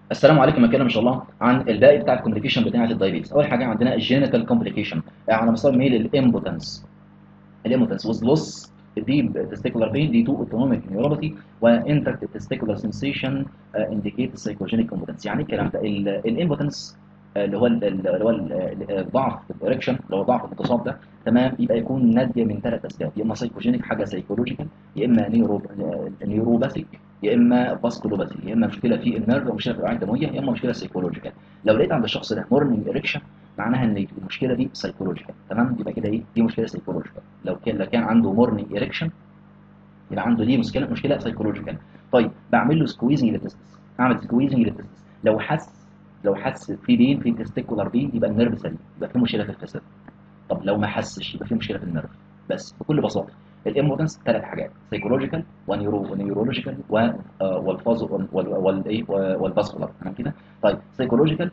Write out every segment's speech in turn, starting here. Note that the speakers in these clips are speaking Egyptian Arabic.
السلام عليكم هنتكلم ان شاء الله عن الباقي بتاع الكومبليكيشن بتاعه الدايابيتس اول حاجه عندنا الجينيتال كومبليكيشن على مستوى الميل الامبوتنس الامبوتنس was loss deep testicular pain due to autonomic neuropathy وانتركت testicular sensation uh, indicate psychogenic impotence يعني الكلام ده الامبوتنس اللي هو ال- ال- اللي هو ال- ال- الضعف في الاريكشن اللي هو ضعف الاتصاب ده تمام يبقى يكون ناتجه من ثلاث اسباب يا اما سايكوجينيك حاجه سايكولوجيكال يا اما نيورو نيوروباثيك يا اما فاسكولوباثي يا اما مشكله في النيرف او مشكله في الاوعيه الدمويه يا اما مشكله سايكولوجيكال لو لقيت عند الشخص ده مورنينج اريكشن معناها ان المشكله دي سايكولوجيكال تمام يبقى كده ايه دي مشكله سايكولوجيكال لو كان لو كان عنده مورنينج اريكشن يبقى عنده دي مشكله مشكله سايكولوجيكال طيب بعمل له سكويزنج للتستس اعمل سكويزنج للتستس لو حس لو حس في بين في تستيكولار بين يبقى النيرف سليم يبقى في مشكله في الفساد طب لو ما حسش يبقى في مشكله في النيرف بس بكل بساطه الامبوتنس ثلاث حاجات سايكولوجيكال ونيورو ونيورولوجيكال والفازو والايه والفاسكولار تمام كده طيب سايكولوجيكال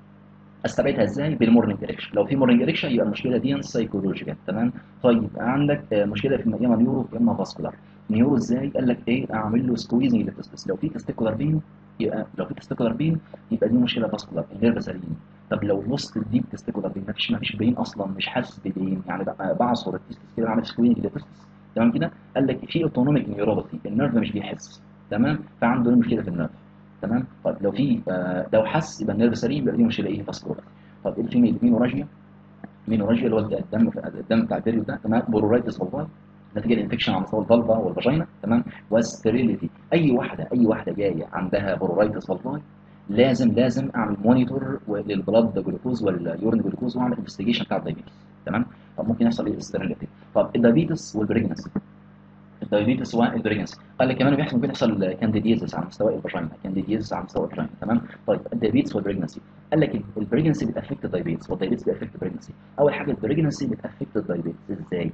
استبعدها ازاي بالمورنينج اريكشن لو في مورنينج اريكشن يبقى المشكله دي سايكولوجيكال تمام طيب عندك آه، مشكله في يا اما نيورو يا اما فاسكولار نيورو ازاي قال لك ايه اعمل له سكويزنج للتستس لو في تستيكولار بين يبقى لو في تستيكولار بين يبقى دي مشكله فاسكولار النيرف سليم طب لو وسط الديب تستيكولار بين مفيش مفيش بين اصلا مش حاسس ببين يعني بقى بعصر التستس كده اعمل سكويزنج للتستس تمام كده قال لك في اوتونوميك نيوروباثي النيرف مش بيحس تمام فعنده مشكله في النيرف تمام طيب لو في آه، لو حس يبقى النيرف سليم يبقى دي مشكله ايه فاسكولار طب الفيميل مينوراجيا مينوراجيا اللي هو الدم الدم بتاع البيريود ده تمام بورورايتس فالفاي نتيجه الانفكشن على مستوى الفالفا والفاجينا تمام والستيريليتي اي واحده اي واحده جايه عندها بورورايتس فالفاي لازم لازم اعمل مونيتور للبلاد جلوكوز واليورين جلوكوز واعمل انفستيجيشن بتاع الدايبيتس تمام طب ممكن يحصل ايه ستيريليتي طب الدايبيتس والبريجنسي الدايابيتس والبريجنسي قال لك كمان بيحصل ممكن يحصل كانديديزس على مستوى الفاجينا كانديديزس على مستوى الفاجينا تمام طيب الدايابيتس والبريجنسي قال لك البريجنسي بتافكت الدايابيتس والدايابيتس بيافكت البريجنسي اول حاجه البريجنسي بتافكت الدايابيتس ازاي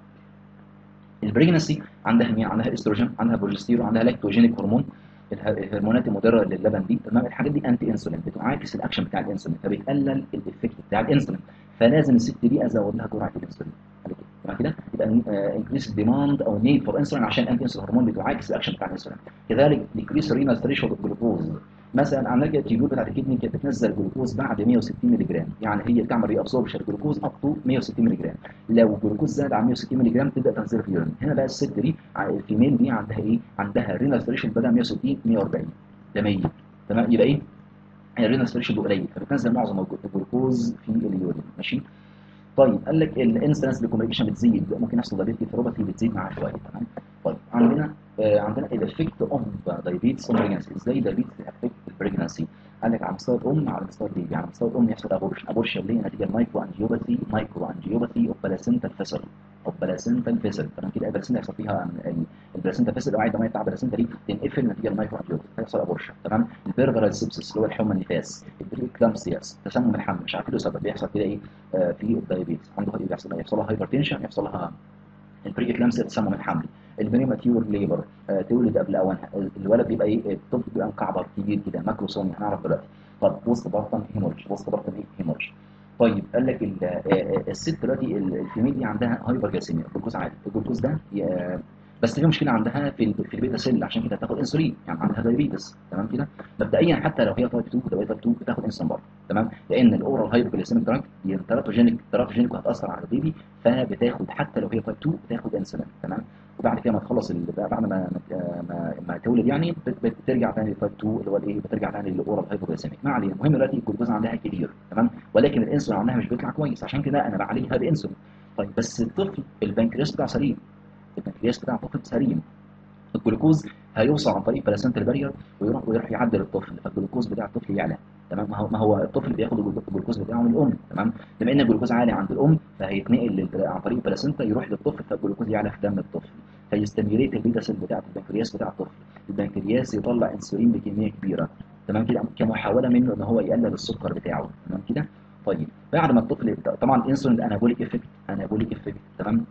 البريجنسي عندها مين عندها استروجين عندها بروجستيرون عندها لاكتوجينيك هرمون الها- الهرمونات المضره للبن دي تمام الحاجات دي انتي انسولين بتعاكس الاكشن بتاع الانسولين فبتقلل الايفكت بتاع الانسولين فلازم الست دي ازود لها جرعه الانسولين على كده تمام كده يبقى انكريس ديماند او نيد فور انسولين عشان انتي انسولين هرمون بتعاكس الاكشن بتاع الانسولين كذلك ديكريس رينال ثريشولد جلوكوز مثلا عندك التيوب بتاعت الكدني كانت بتنزل جلوكوز بعد 160 مللي جرام يعني هي بتعمل ري ابسوربشن الجلوكوز اب تو 160 مللي جرام لو الجلوكوز زاد عن 160 مللي جرام تبدا تنزله في اليورين هنا بقى الست دي ع- الفيميل دي عندها ايه عندها رينال ثريشولد بدل 160 140 ده 100 تمام يبقى ايه الرينال ثريشولد قليل فبتنزل معظم الج- الجلوكوز في اليورين ماشي طيب قال لك الانسنس للكوميونيكيشن بتزيد ممكن يحصل دايبيتي ثيروباثي بتزيد معاه شويه تمام طيب عندنا آه عندنا الافكت اوف دايبيتس اون بريجنسي ازاي دايبيتس افكت البريجنسي قال لك على مستوى الام على مستوى البيبي على مستوى الام يحصل ابورشن ابورشن ليه نتيجه مايكرو انجيوباثي مايكرو انجيوباثي اوف بلاسنتا فيسل اوف بلاسنتا فيسل تمام كده البلاسنتا يحصل فيها البلاسنتا فيسل الاوعيه الدمويه بتاع البلاسنتا دي تنقفل نتيجه المايكرو انجيوباثي فيحصل ابورشن تمام البيرفرال سيبسس اللي هو الحمى النفاس البريكلامسياس تسمم الحمل مش عارف له سبب بيحصل كده ايه آه في الدايابيتس عنده بيحصل يحصل لها هايبرتنشن يحصل لها البري اكلامسيا تسمم الحمل البريماتيور ليبر آه تولد قبل اوانها الولد بيبقى ايه الطفل بيبقى مكعبر كبير كده ماكروسومي هنعرف دلوقتي طب وسط بطن هيمورج وسط بطن ايه هيمورج طيب قال لك ال- آه، آه، الست دلوقتي ال- الفيميل دي عندها هايبر جلاسيميا الجلوكوز عالي الجلوكوز ده ي- بس في مشكله عندها في ال- في البيتا سيل عشان كده بتاخد انسولين يعني عندها دايابيتس تمام كده مبدئيا حتى لو هي تايب 2 لو هي تايب 2 بتاخد انسولين برضه تمام لان الاورال هايبوجليسيميك دراج دي تراتوجينيك تراتوجينيك وهتاثر على البيبي فبتاخد حتى لو هي تايب 2 بتاخد انسولين تمام وبعد كده ما تخلص ال- بعد ما ما, ما, ما تولد يعني بت- بت- بترجع تاني لتايب 2 اللي هو الايه بترجع تاني للاورال هايبوجليسيميك ما علينا المهم دلوقتي الجلوكوز عندها كبير تمام ولكن الانسولين عندها مش بيطلع كويس عشان كده انا بعالجها بانسولين طيب بس الطفل البنكرياس بتاعه سليم البنكرياس بتاع الطفل سليم الجلوكوز هيوصل عن طريق بلاسنتا البارير ويروح ويروح يعدل الطفل فالجلوكوز بتاع الطفل يعلى تمام ما هو ما هو الطفل بياخد الجلو- الجلوكوز بتاعه من الام تمام بما ان الجلوكوز عالي عند الام فهيتنقل لل- عن طريق البلاسنتا يروح للطفل فالجلوكوز يعلى في دم الطفل فيستميليت البيتا سيل بتاعت البنكرياس بتاع الطفل البنكرياس يطلع انسولين بكميه كبيره تمام كده كمحاوله منه ان هو يقلل السكر بتاعه تمام كده طيب بعد ما الطفل طبعا الانسولين انابوليك افكت انابوليك افكت تمام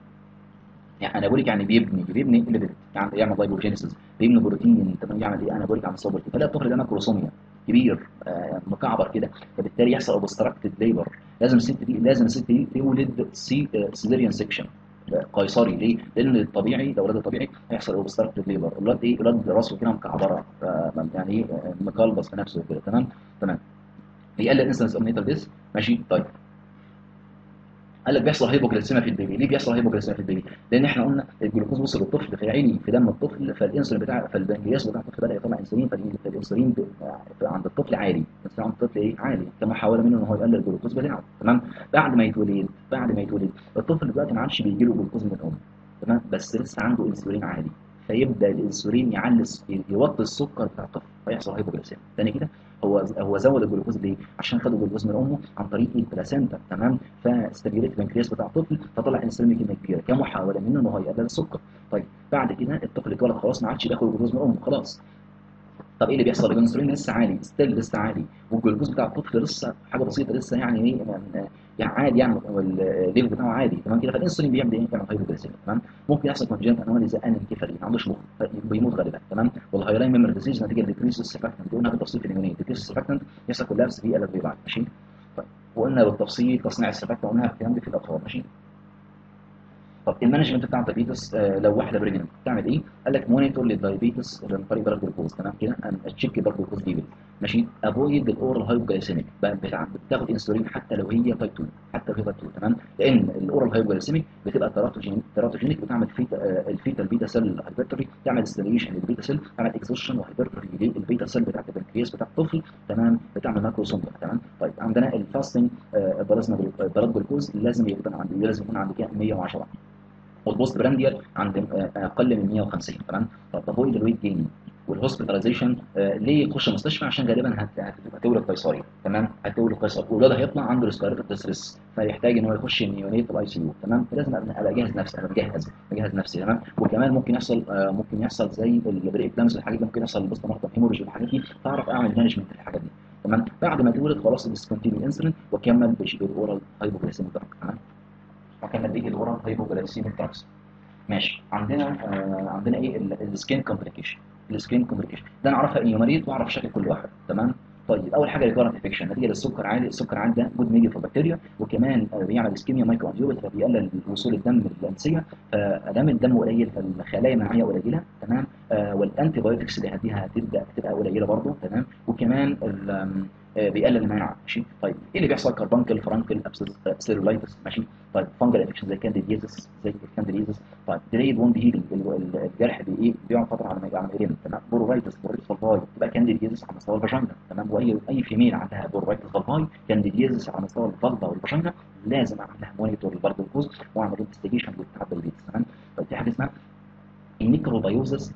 يعني انابوليك يعني بيبني بيبني اللي يعني يعمل لايبوجينيسيس بيبني بروتين تمام يعمل ايه انابوليك على مستوى البروتين فلا الطفل ده ماكروسوميا كبير آه مكعبر كده فبالتالي يحصل اوبستراكتد ليبر لازم الست دي لازم الست دي تولد سي سيزيريان سيكشن قيصري ليه؟ لان الطبيعي لو ولاد الطبيعي هيحصل اوبستراكتيف ليبر الولاد ايه؟ الولاد راسه كده مكعبره ف- يعني ايه مقلبص في نفسه كده تمام؟ تمام بيقلل انسنس اوف نيتال ديس ماشي طيب قال لك بيحصل هايبوجليسيميا في البيبي ليه بيحصل هايبوجليسيميا في البيبي لان احنا قلنا الجلوكوز وصل للطفل في عيني في دم الطفل فالانسولين بتاع فالبنكرياس بتاع الطفل بدا يطلع انسولين فالانسولين ب- عند الطفل عالي الانسولين عند الطفل ايه عالي كمحاوله منه ان هو يقلل الجلوكوز بتاعه تمام بعد ما يتولد بعد ما يتولد الطفل دلوقتي ما عادش بيجي له جلوكوز من الام تمام بس لسه عنده انسولين عالي فيبدا الانسولين يعلي يوطي السكر بتاع الطفل فيحصل هايبوجليسيميا تاني كده هو هو زود الجلوكوز ليه؟ عشان خد الجلوكوز من امه عن طريق البلاسينتا تمام فاستبيليت البنكرياس بتاع الطفل فطلع انسولين بكميه كبيره كمحاوله منه ان هو يقلل السكر طيب بعد كده الطفل اتولد خلاص ما عادش بياخد الجلوكوز من امه خلاص طب ايه اللي بيحصل الانسولين لسه عالي ستيل لسه عالي والجلوكوز بتاع الطفل لسه حاجه بسيطه لسه يعني ايه يعني يعني عادي يعني والليفل بتاعه عادي تمام كده فالانسولين بيعمل ايه؟ بيعمل هايبوجليسيميا تمام ممكن يحصل كونجنت انومالي زي انكيفالي ما عندوش مخ بيموت غالبا تمام والهايلاين ميموري ديزيز نتيجه ديكريس السيرفاكتنت قلنا بالتفصيل في اليونين ديكريس السيرفاكتنت يحصل كولابس في الفيولاي ماشي طيب وقلنا بالتفصيل تصنيع السيرفاكتنت قلنا الكلام ده في الاطفال ماشي طب المانجمنت بتاع الدايبيتس آه لو واحده بريجننت تعمل ايه؟ قال لك مونيتور للدايبيتس عن طريق بلاد جلوكوز تمام كده تشيك بلاد جلوكوز ليفل ماشي افويد الاورال هايبوجلايسيميك بتاخد انسولين حتى لو هي تايب 2 حتى لو هي تايب 2 تمام لان الاورال هايبوجلايسيميك بتبقى تراتوجينيك تراتوجينيك بتعمل فيتا آه الفيتا البيتا سيل هايبرتري تعمل ستيميليشن للبيتا سيل تعمل اكزوشن وهايبرتري للبيتا سيل بتاعت البنكرياس بتاع الطفل تمام بتعمل ماكرو سومبا تمام طيب عندنا الفاستنج آه بلاد جلوكوز لازم يكون عندي لازم يكون عندي كام 110 والبوست برانديال عند اقل من 150 تمام طب افويد الويت جين والهوسبيتاليزيشن آه ليه يخش المستشفى عشان غالبا هتولد قيصري تمام هتولد قيصري والولد هيطلع عنده ريسبيراتوري ستريس فيحتاج ان هو يخش نيونيت الاي سي يو تمام فلازم ابقى جاهز نفسي ابقى مجهز مجهز نفسي تمام وكمان ممكن يحصل آه ممكن يحصل زي البريك كلامز الحاجات دي ممكن يحصل البوست مارتم هيموريج والحاجات دي فاعرف اعمل مانجمنت للحاجات دي تمام بعد ما تولد خلاص ديسكونتينيو الانسولين واكمل بالاورال هايبوغليسيميك دراج تمام واكمل بايه الاورال هايبوغليسيميك دراجز ماشي عندنا آه عندنا ايه السكين كومبليكيشن السكين كومبليكيشن ده انا اعرفها ايومريت واعرف شكل كل واحد تمام طيب اول حاجه ريكورنت انفكشن نتيجه للسكر عالي السكر عالي ده جود ميديا فور بكتيريا وكمان آه بيعمل اسكيميا مايكرو انجيوبات فبيقلل وصول الدم للانسيه فدام الدم قليل فالخلايا المناعيه قليله تمام آه والانتي بايوتكس اللي هديها هتبدا تبقى قليله برضه تمام وكمان بيقلل المناعه ماشي طيب ايه اللي بيحصل كاربانكل فرانكل سيلولايتس ماشي طيب فانجل انفكشن زي كانديديزس زي الكانديديزس طيب ديليد ووند هيلينج الجرح بايه بيقعد فتره على ما يبقى يلم تمام بورورايتس بورورايتس فالفاي تبقى كانديديزس على مستوى الفاجينا تمام واي اي فيميل عندها بورورايتس فالفاي كانديديزس على مستوى الفالفا والفاجينا لازم اعمل لها مونيتور برضه الجزء واعمل انفستيجيشن بتاع البيتس تمام طيب في حاجه اسمها النيكروبايوزس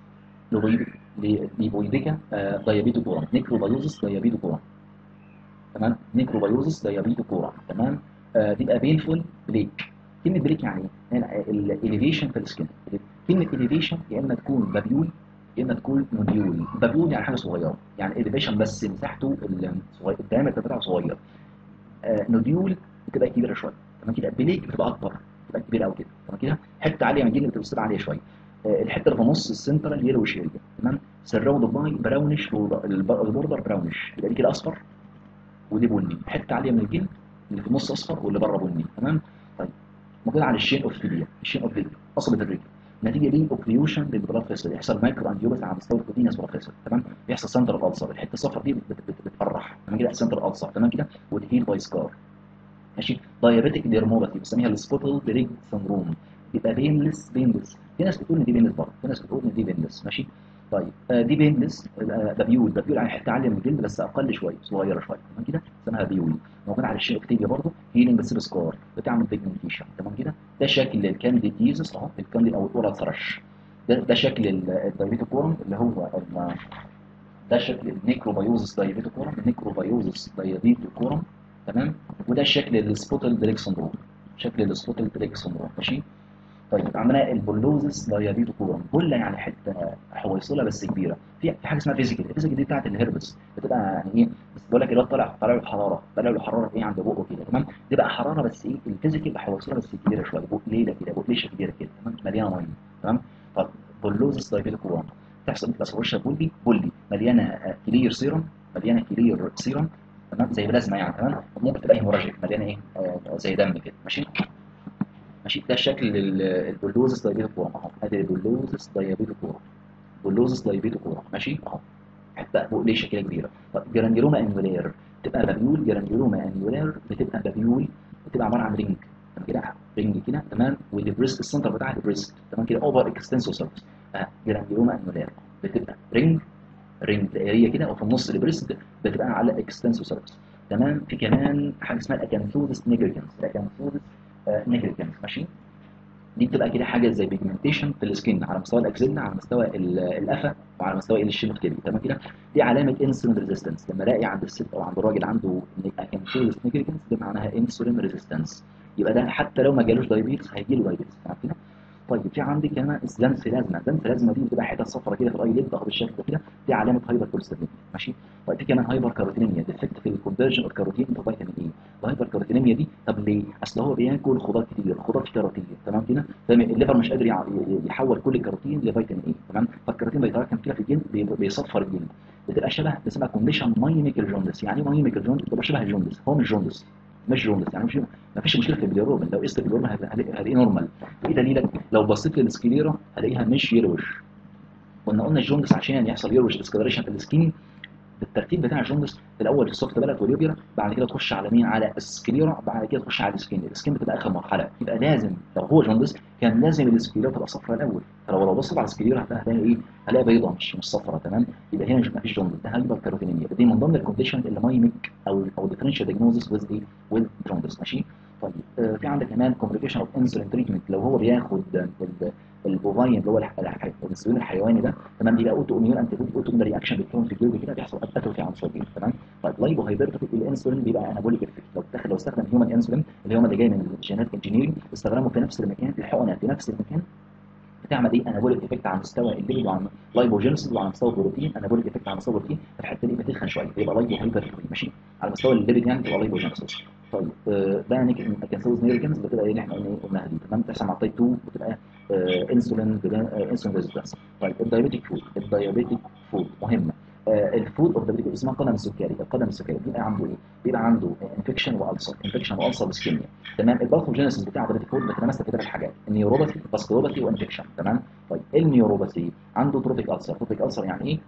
ليبويديكا دايابيتو كورم نيكروبايوزس دايابيتو كورم تمام نيكروبايوزس دايابيتو كورم تمام آه تبقى بينفول بريك كلمه بريك يعني الاليفيشن في السكن كلمه اليفيشن يا اما تكون بابيول يا اما تكون نوديول بابيول يعني حاجه صغيره يعني اليفيشن بس مساحته الصغير الدايمتر بتاعه صغير آه نوديول بتبقى كبيره شويه تمام كده بريك بتبقى اكبر بتبقى كبيره قوي كده تمام كده حته عاليه من الجلد بتبقى عاليه شويه آه الحته اللي في النص السنترال يلوش اريا تمام سراوند باي براونش البوردر براونش يبقى دي كده اصفر ودي بني حته عاليه من الجلد اللي في النص اصفر واللي بره بني تمام طيب موجود على الشين اوف فيليا الشين اوف فيليا قصبه الرجل نتيجه دي اوكليوشن للبلاد فيسل يحصل مايكرو انجيوباثي على مستوى الكوتينيوس بلاد فيسل تمام يحصل سنترال الالسر الحته الصفراء دي بتفرح تمام كده سنترال الالسر تمام كده وتهيل باي سكار ماشي دايابيتيك ديرموباثي بنسميها السبوتل بريج سندروم بيبقى بينلس بينلس في ناس بتقول ان دي بينلس برضه في ناس بتقول ان دي بينلس ماشي طيب آه دي بينلس آه بابيول بابيول يعني حته عاليه من الجلد بس اقل شويه صغيره شويه تمام كده اسمها بيول موجود على الشين اوكتيفيا برضه هيلينج بس سكار بتعمل بيجمنتيشن تمام كده ده شكل الكانديديزس اهو الكانديد او الاورال ثرش ده ده شكل الدايبيتوكورم اللي هو ده شكل النيكروبايوزس دايبيتوكورم النيكروبايوزس دايبيتوكورم تمام وده شكل السبوتل بريك سندروم شكل السبوتل بريك سندروم ماشي طيب عندنا البولوزس دايابيتو كورم بولا يعني حته حويصله بس كبيره في في حاجه اسمها فيزيكال الفيزيكال دي بتاعت الهربس بتبقى يعني ايه بس بقول لك الواد طالع طالع له حراره طالع له حراره ايه عند بقه كده تمام دي بقى حراره بس ايه الفيزيكال حويصله بس كبيره شويه بق ليله كده بقليشه كبيره كده تمام مليانه ميه تمام طب بولوزس دايابيتو كورم تحصل بس وشها بولي بولي مليانه كلير سيرم مليانه كلير سيرم تمام زي بلازما يعني تمام ممكن تبقى هيموراجيك مليانه ايه آه زي دم كده ماشي ماشي ده شكل البلوزس دايبيتو كورم اهو ادي البلوزس دايبيتو كورم بلوزس دايبيتو كورم ماشي اهو حتى بقليشه كده كبيره طب جرانيولوما انيولير تبقى بابيول جرانيولوما انيولير بتبقى بابيول بتبقى عباره عن رينج تمام كده رينج كده تمام والبريست السنتر بتاعها البريست تمام كده اوفر اكستنسو سيرفيس جرانيولوما انيولير بتبقى رينج رينج دائريه كده وفي النص البريست بتبقى على اكستنسو سيرفيس تمام في كمان حاجه اسمها الاكانثودس نيجريكنس الاكانثودس نيجريكنس ماشي دي بتبقى كده حاجه زي بيجمنتيشن في السكين على مستوى الاكزيلا على مستوى القفا وعلى مستوى الشيل كده تمام كده دي علامه انسولين ريزيستنس لما الاقي عند الست او عند الراجل عنده اكانثودس نيجريكنس دي معناها انسولين ريزيستنس يبقى ده حتى لو ما جالوش دايبيتس هيجي له دايبيتس تمام كده طيب في عندي كمان الزنس لازمه الزنس لازمه دي بتبقى حتت صفرا كده في الاي ليد بالشكل ده كده دي علامه هايبر كوليستروليميا ماشي طيب في كمان هايبر كاروتينيميا ديفكت في الكونفرجن اوف كاروتين تو فيتامين اي الهايبر كاروتينيميا دي طب ليه اصل هو بياكل خضار كتير الخضار فيه كاروتين تمام كده الليفر مش قادر يحول كل الكاروتين لفيتامين اي تمام فالكاروتين بيتراكم كده في الجلد بيصفر الجلد بتبقى شبه اسمها كونديشن مايميك الجوندس يعني ايه مايميك الجوندس بتبقى شبه الجوندس هو مش جوندس مش جوندس يعني مش ما فيش مشكله في البيليروبين لو قست البيليروبين هلاقيه نورمال ايه دليلك لو بصيت للسكليرا هلاقيها مش يروش كنا قلنا الجوندس عشان يحصل يروش ديسكلريشن في السكين بالترتيب بتاع الجوندس في الاول السوفت بلد واليوبيرا بعد كده تخش على مين على السكليرا بعد كده تخش على السكين السكين بتبقى اخر مرحله يبقى لازم لو هو جوندس كان لازم السكليرا تبقى صفراء الاول فلو لو بصيت على السكليرا هتلاقي ايه هلاقي بيضاء مش مش صفراء تمام يبقى هنا ما فيش جوندس ده هايبر كاروتينيميا دي من ضمن الكونديشن اللي مايميك او او ديفرنشال دياجنوزس ويز ايه ويز جوندس ماشي طيب آه في عندك كمان كومبليكيشن اوف انسولين تريتمنت لو هو بياخد البوفاين اللي هو الانسولين الحيواني ده تمام بيبقى اوتو اميون انتي بودي اوتو رياكشن بيكون في الجلد كده بيحصل اتروفي عنصر الجلد تمام طيب لايبو هايبرتروفي الانسولين بيبقى انابوليك افكت لو لو استخدم هيومن انسولين اللي هو اللي جاي من الجينات انجينيرنج استخدمه في نفس المكان الحقنه في نفس المكان بتعمل ايه انابوليك افكت على مستوى الجلد وعلى لايبوجينسيس وعلى مستوى البروتين انابوليك افكت على مستوى البروتين الحته دي بتتخن شويه يبقى لايبو هايبرتروفي ماشي على مستوى الليبيد يعني تبقى لايبوجينسيس طيب آه ده كانسوز نيرجنز بتبقى ايه اللي احنا قلناها دي تمام بتحصل مع تايب 2 بتبقى آه انسولين آه انسولين ريزيستنس طيب الدايابيتيك فود الدايابيتيك فود مهمه آه الفود اوف ذا اسمها قدم السكري القدم السكري بيبقى عنده ايه؟ بيبقى عنده انفكشن والسر انفكشن والسر اسكيميا تمام الباثوجينيسيس بتاع الدايابيتيك فود بتتمثل في ثلاث حاجات النيوروباثي باسكولوباثي وانفكشن تمام طيب النيوروباثي عنده تروبيك السر تروبيك السر يعني ايه؟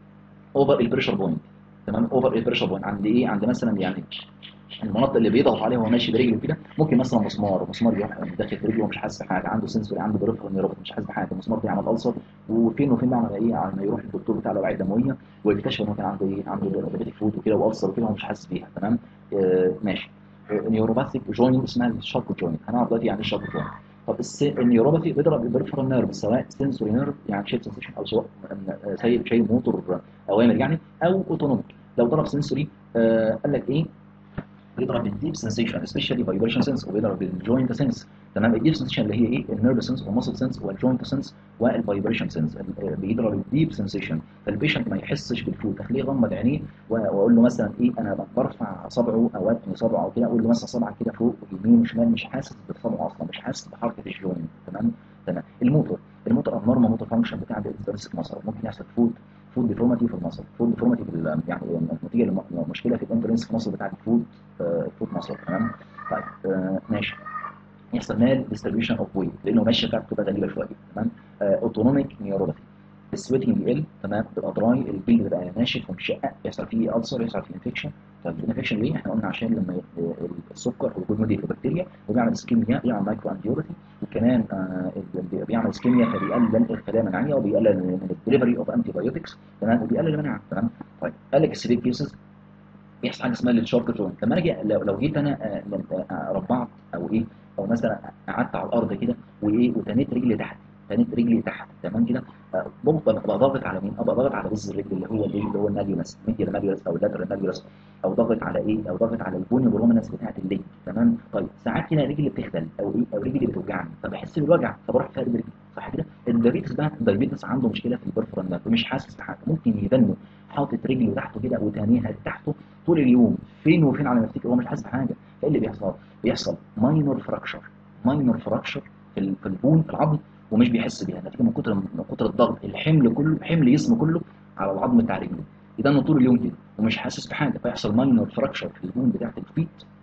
اوفر البريشر بوينت تمام اوفر البريشر بوينت عند ايه؟ عند مثلا يعني المناطق اللي بيضغط عليها وهو ماشي برجله كده ممكن مثلا مسمار مسمار يروح داخل في رجله ومش حاسس بحاجه عنده سنسوري عنده بريفرال نيوروباثي مش حاسس بحاجه المسمار ده يعمل ألسر وفين وفين بيعمل ايه على ما يروح للدكتور بتاع الاوعيه الدمويه ويكتشف انه كان عنده ايه عنده دايابيتيك فود وكده والسر وكده ومش حاسس بيها تمام آه ماشي نيوروباثيك جوينت اسمها الشاك جوينت هنعرف دلوقتي يعني الشاك جوينت طب النيوروباثي بيضرب البريفرال نيرف سواء سنسوري نيرف يعني شيب سنسيشن او سواء سيء شيء موتور اوامر يعني او اوتونوميك لو ضرب سنسوري آه قال لك ايه بيضرب بالديب سنسيشن سبيشالي فايبريشن سنس وبيضرب بالجوينت سنس تمام الديب سنسيشن اللي هي ايه النيرف سنس والمسل سنس والجوينت سنس والفايبريشن سنس بيضرب الديب سنسيشن فالبيشنت ما يحسش بالفود تخليه يغمض عينيه واقول له مثلا ايه انا برفع صبعه او اتني صبعه او كده اقول له مثلا صبعك كده فوق يمين وشمال مش حاسس بصبعه اصلا مش حاسس بحركه الجوينت تمام تمام الموتور الموتور ابنورمال موتور فانكشن بتاع الانترنسك مصر ممكن يحصل فود فود ديفورماتي في المصل فود ديفورماتي في يعني نتيجه لمشكله في الانترنسك مصر بتاعت الفود فود مصر تمام طيب آه ماشي يحصل مال ديستريبيوشن اوف ويت لانه ماشيه بتاعته بتبقى غريبه شويه تمام اوتونوميك نيوروباثي السويتنج بيقل تمام بتبقى دراي الجلد بيبقى ناشف ومشقق يحصل فيه ألسر يحصل فيه انفكشن طب الانفكشن ليه؟ احنا قلنا عشان لما السكر وجود موديل بكتيريا وبيعمل اسكيميا بيعمل مايكرو انتيوريتي وكمان آه بيعمل اسكيميا فبيقلل الخلايا المناعيه وبيقلل من الدليفري اوف انتي بايوتكس تمام وبيقلل المناعه تمام طيب قال لك السيفير كيسز بيحصل حاجه اسمها الشارك جوينت لما انا اجي لو, لو جيت انا آه ربعت او ايه او مثلا قعدت على الارض كده وايه وتنيت رجلي تحت تنيت رجلي تحت تمام كده ببقى ضاغط على مين؟ ابقى ضاغط على بز الرجل اللي هو اللي هو الماجيولس ميديال ماجيولس او اللاترال ماجيولس او ضاغط على ايه؟ او ضاغط على البوني برومنس بتاعت الليج تمام؟ طيب ساعات كده رجلي بتخدل او ايه؟ او رجلي بتوجعني فبحس بالوجع فبروح فارد رجلي صح كده؟ الدايبيتس ده الدايبيتس عنده مشكله في البرفرال نيرف مش حاسس بحاجه ممكن يبنه حاطط رجله تحته كده وتانيها تحته طول اليوم فين وفين على ما يفتكر هو مش حاسس بحاجه فايه اللي بيحصل؟ بيحصل ماينور فراكشر ماينور فراكشر في في البون في العظم ومش بيحس بيها نتيجه من كتر من كتر الضغط الحمل كله حمل جسمه كله على العظم بتاع رجله يبقى انه طول اليوم كده ومش حاسس بحاجه فيحصل ماينور فراكشر في البون بتاعت الفيت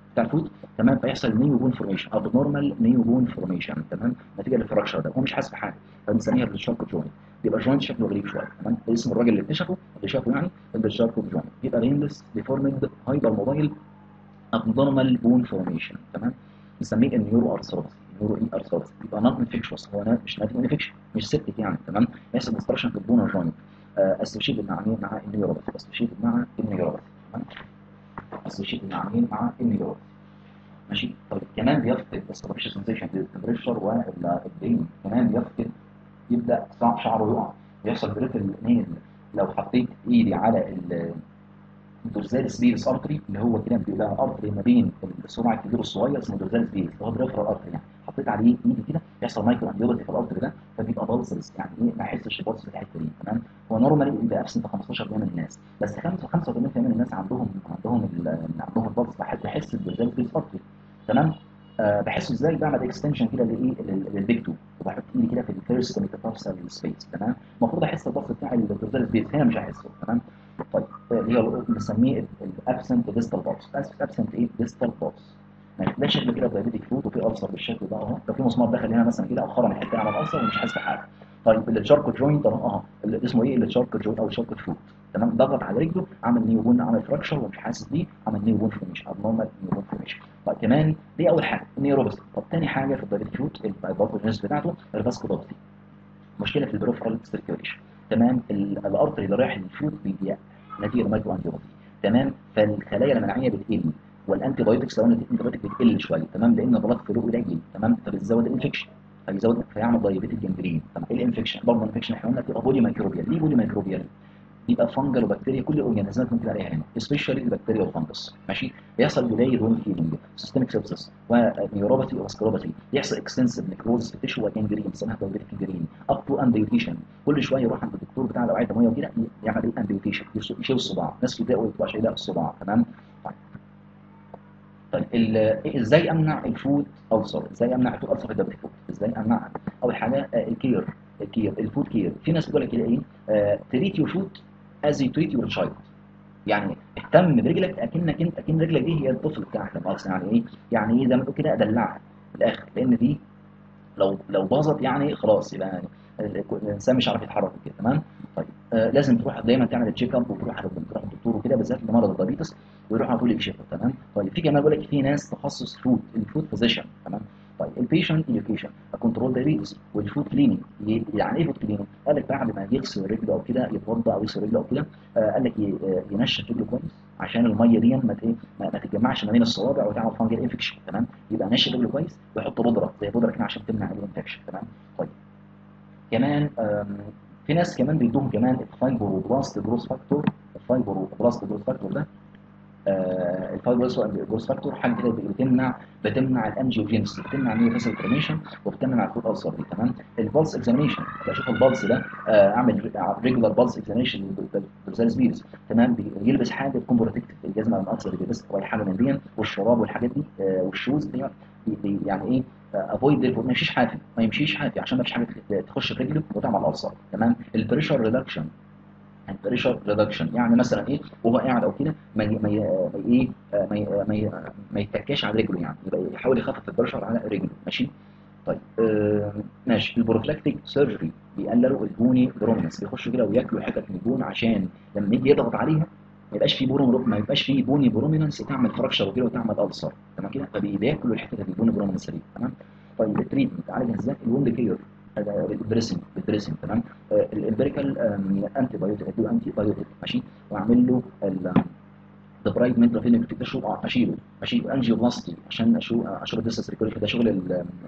بتاع الفود تمام فيحصل نيو بون فورميشن اب نورمال نيو بون فورميشن تمام نتيجه للفراكشر ده هو مش حاسس بحاجه فبنسميها بالشارك جوينت بيبقى جوينت شكله غريب شويه تمام اسم الراجل اللي اكتشفه اللي شافه يعني الشارك جوينت بيبقى رينلس ديفورمد هايبر موبايل ابنورمال بون فورميشن تمام بنسميه النيورو ارثروباثي نيورو اي ارثروباثي يبقى نون انفكشوس هو مش ناتج انفكشن مش سيبتك يعني تمام يحصل ديسترشن في البون جوينت اسوشيتد مع مين مع النيوروباثي اسوشيتد مع النيوروباثي تمام اسوشيتد مع مين مع النيوروباثي ماشي طيب كمان بيفقد السبريشن سنسيشن للتمبريتشر والبين كمان بيفقد يبدا شعره يقع بيحصل بريتل نيل لو حطيت ايدي على الدورزال سبيرس ارتري اللي هو كده بيبقى ارتري ما بين الصباع الكبير والصغير اسمه دورزال سبيرس اللي هو بريفرال ارتري يعني حطيت عليه ايدي كده يحصل مايكرو انديوباثي في الارتري ده فبيبقى بالسز يعني ايه ما يحسش البلس في الحته دي تمام هو نورمالي بيبقى ابسنت 15% من الناس بس 85% من الناس عندهم عندهم عندهم البلس بحس الدورزال سبيرس ارتري تمام أه بحسه ازاي بعمل اكستنشن كده لايه للبيك 2 وبحط ايدي كده في الفيرست ميتافارسال سبيس تمام المفروض احس الضغط بتاع الدورزال سبيس هنا مش هحسه تمام طيب اللي هي بنسميه الابسنت ديستال بوكس ابسنت ايه ديستال بوكس ماشي ده شكل كده دايبيتيك فود وفي ألسر بالشكل ده اهو لو في مسمار دخل هنا مثلا كده اخرم الحته على الألسر ومش حاسس بحاجه طيب الشارك جوينت اهو اللي اسمه ايه الشارك جوينت او الشارك فود تمام ضغط على رجله عمل نيو بون عمل فراكشر ومش حاسس بيه عمل نيو بون فورميشن ابنورمال نيو بون فورميشن طيب كمان دي اول حاجه النيوروباثي طب ثاني حاجه في الدايبيتيك فود الباثوجينيس بتاعته الفاسكولوباثي مشكله في البريفرال سيركيوليشن تمام الارتري اللي رايح للفود بيضيق نتيجه المايكرو انتيبودي تمام فالخلايا المناعيه بتقل والانتي بايوتكس لو الانتي بايوتك بتقل شويه تمام لان البلاد فلو قليل تمام فبتزود الانفكشن فبيزود فيعمل دايابيتيك جنجرين تمام ايه الانفكشن برضه الانفكشن احنا قلنا بتبقى بودي مايكروبيال ليه بودي مايكروبيال بيبقى فنجل وبكتيريا كل الاورجانيزمات ممكن عليها هنا سبيشالي البكتيريا والفنجس ماشي بيحصل بدايه وون هيلينج سيستميك سيبسس ونيوروباثي وفاسكولوباثي يحصل اكستنسيف نيكروز في التشو وجنجرين بنسميها دايابيتيك جنجرين اب تو انديوتيشن كل شويه يروح عند الدكتور بتاع الاوعيه الدمويه وكده يعمل ايه انديوتيشن يشيل الصباع ناس بتلاقوا يطلع شايلها الصباع تمام طيب طيب ازاي امنع الفود ألسر ازاي امنع الفود ألسر في الدايابيتيك فود ازاي امنعها اول حاجه الكير الكير الفود كير في ناس بتقول لك كده ايه تريت يور فود از يو تريت يور تشايلد يعني اهتم برجلك اكنك انت اكن رجلك دي هي الطفل بتاعك لما يعني ايه يعني ايه زي ما تقول كده ادلعها في الاخر لان دي لو لو باظت يعني خلاص يبقى يعني الانسان مش عارف يتحرك كده تمام طيب آه لازم تروح دايما تعمل تشيك اب وتروح تروح الدكتور وكده بالذات لمرض الدايابيتس ويروح على طول يكشف تمام طيب في كمان بيقول لك في ناس تخصص فود الفود فيزيشن تمام طيب البيشنت اديوكيشن كنترول دايابيتس والفود كليننج يعني ايه فود كليننج؟ قال لك بعد ما يغسل رجله او كده يتوضا او يغسل رجله او كده آه قال لك ينشف رجله كويس عشان الميه دي ما ايه ما, ما تتجمعش ما بين الصوابع وتعمل فانجل انفكشن تمام يبقى نشف رجله كويس ويحط بودره زي بودره كده عشان تمنع الانفكشن تمام طيب كمان في ناس كمان بيدوهم كمان الفايبروبلاست جروس فاكتور الفايبروبلاست جروس فاكتور ده آه الفايبروس فاكتور حاجه كده بتمنع بتمنع الانجيوجينس بتمنع نيو فيسل كريميشن وبتمنع الفود ألسر دي تمام البلس اكزامينشن بشوف البلس ده آه اعمل ريجولار بلس اكزامينشن للزال سبيرز تمام يلبس حاجه تكون بروتكتيف الجزمه الألسر اللي بيلبسها اي حاجه من دي والشراب والحاجات دي آه والشوز دي يعني ايه افويد ما يمشيش حافي ما يمشيش حافي عشان ما فيش حاجه تخش في رجله وتعمل ألسر تمام البريشر ريدكشن البريشر ريدكشن يعني مثلا ايه وهو قاعد او كده ما ي... ما ي... ايه ما ي... ما ي... ما يتكاش على رجله يعني يبقى يحاول يخفف البريشر على رجله ماشي طيب آه ماشي البروفلاكتيك سيرجري بيقللوا البوني برومينس بيخشوا كده وياكلوا حتت من البون عشان لما يجي يضغط عليها ما يبقاش في بورو ما يبقاش في بوني بروميننس تعمل فراكشر وكده وتعمل ألسر تمام كده فبياكلوا الحته دي البوني بروميننس دي تمام طيب التريتمنت عالج ازاي الوند كير الدريسنج الدريسنج تمام الامبريكال انتي بايوتيك ادو انتي بايوتيك ماشي واعمل له دبرايد منتال فيلم في تشو اه اشيله اشيل انجيوبلاستي عشان اشوف اشوف الديسس سيركيوليشن ده شغل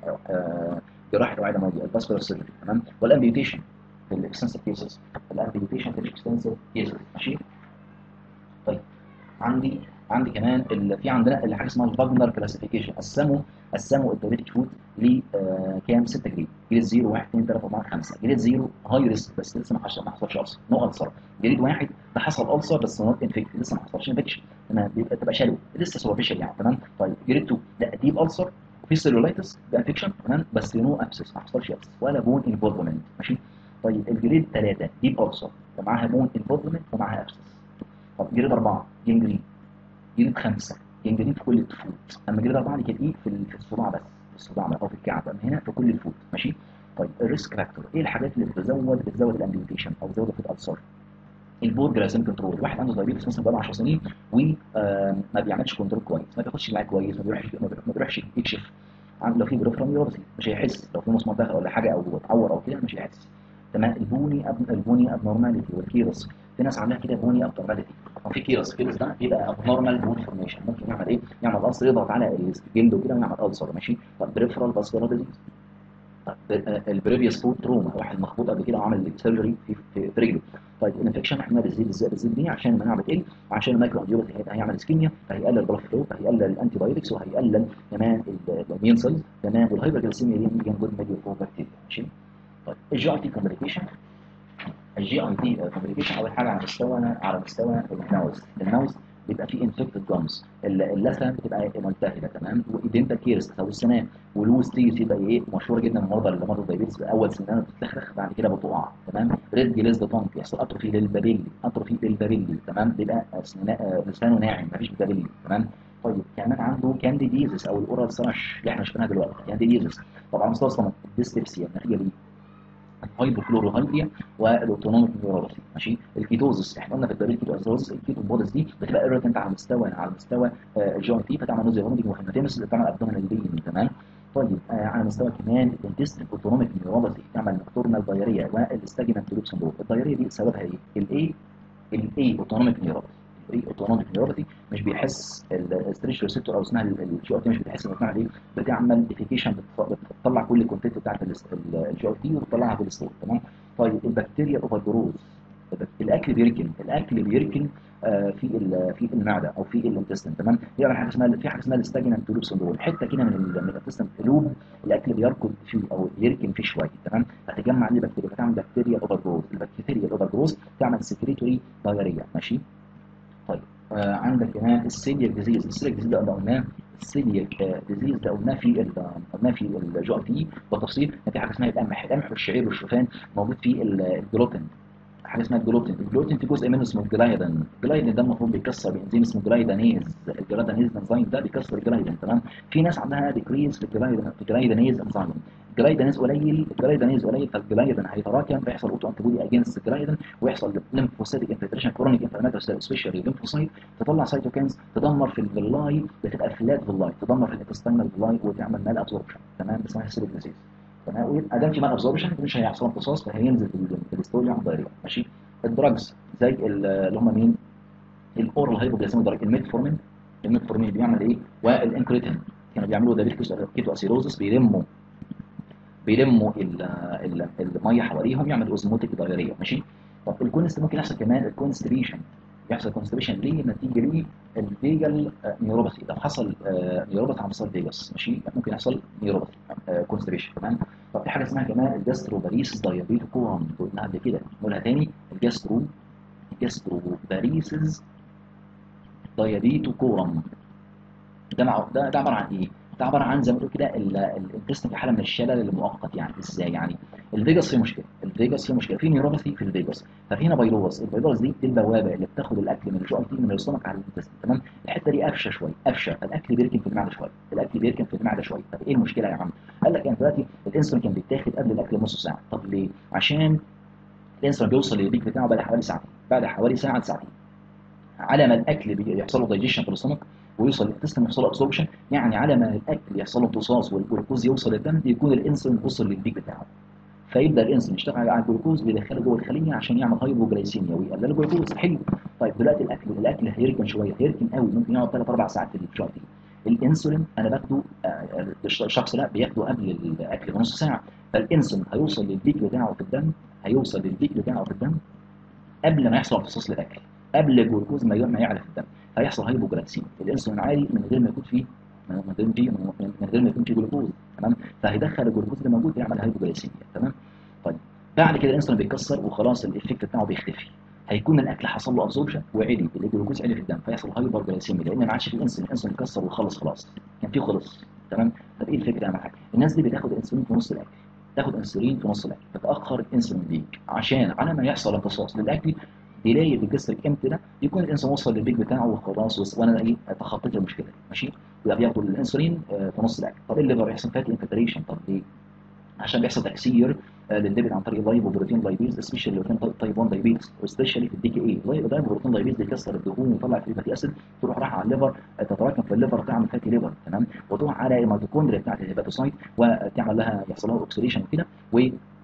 جراحه الوعي الدمويه الفاسكولار سيرجري تمام والامبيوتيشن في الاكستنسيف كيسز الامبيوتيشن في الاكستنسيف كيسز ماشي طيب عندي عندي كمان ال... في عندنا اللي حاجه اسمها الفاجنر كلاسيفيكيشن قسموا قسموا الدايبيتيك فود ل آه كام 6 جريد جريد 0 1 2 3 4 5 جريد 0 هاي ريسك بس لسه ما حصلش ما حصلش ألسر نو ألسر جريد 1 ده حصل ألسر بس نوت انفكت لسه ما حصلش انفكشن تمام بيبقى تبقى شالو لسه سوبرفيشال يعني تمام طيب جريد 2 ده ديب ألسر في سيلولايتس ده انفكشن تمام بس نو ابسس ما حصلش ابسس ولا بون انفولفمنت ماشي طيب الجريد 3 ديب ألسر ومعاها بون انفولفمنت ومعاها ابسس طب جريد 4 جنجرين جريد 5 جنجرين في كل الفوت اما جريد 4 دي كانت ايه في ال- في الصباع بس في الصباع بس او في الكعب اما هنا في كل الفوت ماشي طيب الريسك فاكتور ايه الحاجات اللي بتزود بتزود الامبيوتيشن او بتزود الفوت السر البود جلايسيميك كنترول واحد عنده دايابيتس مثلا بقاله 10 سنين وما بيعملش كنترول كويس ما بياخدش العلاج كويس ما بيروحش ما بيروح- ما بيروحش يكشف عن لو في بريفرال نيوروباثي مش هيحس لو في مسمار دخل ولا حاجه او اتعور او كده مش هيحس تمام البوني أب... البوني ابنورماليتي والكيرس في ناس عندها كده بوني ابنورماليتي او في كيرس كيرس ده بيبقى ابنورمال بون فورميشن ممكن يعمل ايه؟ يعمل قصر يضغط على الجلد وكده ويعمل ألسر ماشي طب بريفرال فاسكولار ديزيز البريفيوس فود تروما واحد مخبوط قبل كده وعمل سيرجري في في في رجله طيب الانفكشن احنا بنزيد ازاي بنزيد دي عشان المناعه بتقل وعشان المايكرو انجيوباثي هيبقى هيعمل اسكيميا فهيقلل البلاد فلو فهيقلل الانتي بايوتكس وهيقلل كمان الاميون سيلز تمام والهايبرجلسيميا دي بيجي جود ميديو فور بكتيريا ماشي طيب الجي اي تي كومبليكيشن الجي اي تي كومبليكيشن اول حاجه على مستوى على مستوى الماوس الماوس بيبقى فيه انفكتد جامز اللثه بتبقى ملتهبه تمام وايدنتال كيرس او السنان ولوز تيث يبقى ايه مشهور جدا المرضى اللي مرضوا الدايبيتس اول سنانه بتتلخلخ بعد كده بتقع تمام ريد جليزد تونك يحصل اتروفي للبابيلي اتروفي للبابيلي تمام بيبقى أسنان- لسانه ناعم مفيش بابيلي تمام طيب كمان عنده كانديديزس او الاورال سراش اللي احنا شفناها دلوقتي كانديديزس طبعا مستوى الصمت الديسبسيا النتيجه دي الهايبوكلوروهايدريا والاوتونوميك نيورولوجي ماشي الكيتوزس احنا قلنا في الدليل الكيتوزس الكيتو بودز دي بتبقى ايرتنت على مستوى على مستوى الجي اي تي فتعمل نوزيا فوميتنج وهيماتيمس بتعمل ابدومينال بين تمام طيب آه على مستوى كمان الانتستين اوتونوميك نيورولوجي تعمل نكتورنال دايريا والاستاجنانت لوب سندروم الدايريا دي سببها ايه؟ الاي الاي اوتونوميك نيورولوجي الاي اوتونوميك نيورولوجي مش بيحس الستريتش ريسبتور او اسمها الجي اي تي مش بتحس ان اسمها دي بتعمل افيكيشن بتطلع كل الكونتنت بتاعت الجي اي تي وتطلعها في الستور تمام طيب البكتيريا اوفر جروز الاكل بيركن الاكل بيركن آه، في ال- في المعده او في الانتستين تمام في حاجه اسمها في حاجه اسمها الاستاجنانت لوب سندروم حته كده من ال- من الانتستين لوب الاكل بيركض فيه او بيركن فيه شويه تمام هتجمع عليه بكتيريا فتعمل بكتيريا اوفر جروز البكتيريا الاوفر جروز تعمل سكريتوري دايريا ماشي طيب آه عندك كمان السيلياك ديزيز السيلياك ديزيز ده قلناه السيلياك ديزيز ده قلناه في ال- قلناه في الجي اي تي بالتفصيل في حاجه اسمها القمح القمح والشعير والشوفان موجود فيه ال- الجلوتين حاجه اسمها الجلوتين الجلوتين في جزء منه اسمه الجلايدين الجلايدين ده المفروض بيكسر بانزيم اسمه جلايدانيز الجلايدانيز انزيم ده بيكسر الجلايدين تمام في ناس عندها ديكريز في الجلايدين في الجلايدانيز انزيم الجلايدانيز قليل الجلايدانيز قليل فالجلايدين هيتراكم فيحصل اوتو انتي بودي اجينست الجلايدين ويحصل ليمفوسيتك انفلتريشن كرونيك انفلاماتوري سبيشالي ليمفوسايت تطلع سايتوكينز تدمر في الفيلاي بتبقى فلات فيلاي تدمر في الانتستينال فيلاي وتعمل مال ابزوربشن تمام اسمها سيليك ديزيز تمام ويبقى ده في مال ابزوربشن مش هيحصل امتصاص فهينزل في ال- في الاستول يعمل دايريا ماشي الدراجز زي ال- اللي هم مين الاورال هايبوجليسيميك دراج الميتفورمين الميتفورمين بيعمل ايه والانكريتين كانوا بيعملوا ده كيتو اسيروزس بيلموا بيلموا ال- ال- الميه حواليهم يعمل اوزموتيك دايريا ماشي طب الكونست ممكن يحصل كمان الكونستريشن يحصل كونستريشن ليه نتيجه للفيجل نيوروباثي لو حصل آه، نيوروباثي على مستوى الفيجاس ماشي ممكن يحصل نيوروباثي كونستريشن تمام طب في حاجه اسمها كمان الجاستروباريسس دايابيتو كورم قلناها قبل كده نقولها تاني الجاسترو الجاستروباريسس دايابيتو كورم ده مع ده ده عباره عن ايه؟ ده عباره عن زي ما تقول كده الانتستين في حاله من الشلل المؤقت يعني ازاي يعني الفيجاس فيه مشكله الفيجاس فيه مشكله في نيوروباثي في الفيجاس ففي هنا فيروس الفيروس دي دي البوابه اللي بتاخد الاكل من الجي اي تي من السtomach على الانتستين تمام الحته دي قفشه شويه قفشه فالاكل بيركن في المعده شويه الاكل بيركن في المعده شويه طب ايه المشكله يا عم؟ قال لك يعني دلوقتي الانسولين كان بيتاخد قبل الاكل نص ساعه طب ليه؟ عشان الانسولين بيوصل للبيك بتاعه بعد حوالي ساعتين بعد حوالي ساعه لساعتين على ما الاكل بيحصل له دايجيشن في السtomach ويوصل للانتستين يحصل له ابسوربشن يعني على ما الاكل يحصل له امتصاص والجلوكوز يوصل للدم يكون الانسولين وصل للبيك بتاعه فيبدا الانسولين يشتغل على الجلوكوز ويدخله جوه الخليه عشان يعمل هايبوجلايسيميا ويقلل الجلوكوز حلو طيب دلوقتي الاكل الاكل هيركن شويه هيركن قوي ممكن يقعد 3 4 ساعات في الجي تي الانسولين انا باخده آه، الشخص لا بياخده قبل الاكل بنص ساعه فالانسولين هيوصل للبيك بتاعه في الدم هيوصل للبيك بتاعه في الدم قبل ما يحصل امتصاص للاكل قبل الجلوكوز ما ما يعلى في الدم هيحصل هايبوجلايسيميا الانسولين عالي من غير ما يكون فيه من غير فيه من غير ما يكون فيه جلوكوز تمام فهيدخل الجلوكوز اللي موجود يعمل هايبوجلايسيميا تمام طيب بعد كده الانسولين بيتكسر وخلاص الايفكت بتاعه بيختفي هيكون الاكل حصل له ابزوربشن وعلي الجلوكوز عالي في الدم فيحصل هايبرجلايسيميا لان ما عادش في انسولين الانسولين اتكسر وخلص خلاص كان فيه خلص تمام طب ايه الفكره اهم حاجه الناس دي بتاخد انسولين في نص الاكل تاخد انسولين في نص الاكل بتاخر الانسولين بيك عشان على ما يحصل امتصاص للاكل ديلاي بالجستريك امتى ده يكون الانسان وصل للبيك بتاعه وخلاص وص- وانا ايه تخطيت المشكله دي ماشي يبقى بياخدوا الانسولين آه، في نص الاكل طب ايه الليفر يحصل فاتي انفلتريشن طب ليه؟ عشان بيحصل تكسير آه، للليبيد عن طريق اللايبوبروتين لايبيز سبيشال لو كان تايب 1 دايبيتس وسبيشالي في الدي كي اي اللايبوبروتين لايبيز بيكسر الدهون ويطلع فيه فاتي اسيد تروح رايحه على الليفر آه، تتراكم في الليفر تعمل فاتي ليفر تمام وتروح على الميتوكوندريا بتاعت الهيباتوسايت وتعمل لها يحصل لها اوكسيديشن وكده و